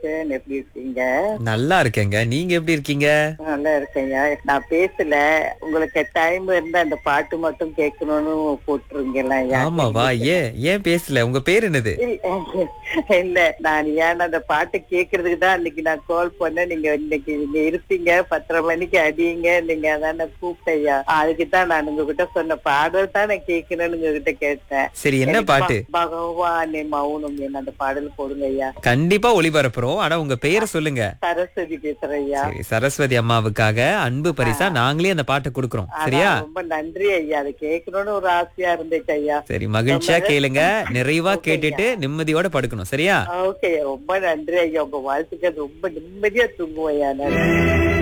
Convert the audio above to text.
இருக்கேன் எப்படி இருக்கீங்க நல்லா இருக்கேங்க நீங்க எப்படி இருக்கீங்க நல்லா இருக்கேங்க நான் பேசல உங்களுக்கு டைம் இருந்தா அந்த பாட்டு மட்டும் கேட்கணும்னு போட்டுருங்கல்ல ஐயா. ஆமாவா ஏன் ஏன் பேசல உங்க பேர் என்னது இல்ல, இல்ல நான் ஏன் அந்த பாட்டு கேக்குறதுக்கு தான் இன்னைக்கு நான் கால் பண்ணேன் நீங்க இன்னைக்கு நீங்க இருப்பீங்க பத்தரை மணிக்கு அடியுங்க நீங்க அதான கூப்பிட்டையா அதுக்கு தான் நான் உங்ககிட்ட சொன்ன பாடல் தான் நான் கேட்கணும்னு உங்ககிட்ட கேட்டேன் சரி என்ன எனக்கு பாட்டு ப- பகவானே மௌனம் என்ன அந்த பாடல் போடுங்க ஐயா கண்டிப்பா ஒளிபரப்புறோம் ஆனா உங்க பெயரை சொல்லுங்க சரஸ்வதி பேசுறேன் ஐயா சரி சரஸ்வதி அம்மாவுக்காக அன்பு பரிசா நாங்களே அந்த பாட்டை கொடுக்கறோம் சரியா அதான் ரொம்ப நன்றி ஐயா அதை கேட்கணும்னு ஒரு ஆசையா இருந்துச்சு ஐயா சரி மகிழ்ச்சியா கேளுங்க நிறைவா ஓகே கேட்டுட்டு நிம்மதியோட படுக்கணும் சரியா ஓகே ரொம்ப நன்றி ஐயா உங்க வாழ்த்துக்கள் ரொம்ப நிம்மதியா தூங்குவோம் ஐயா நான்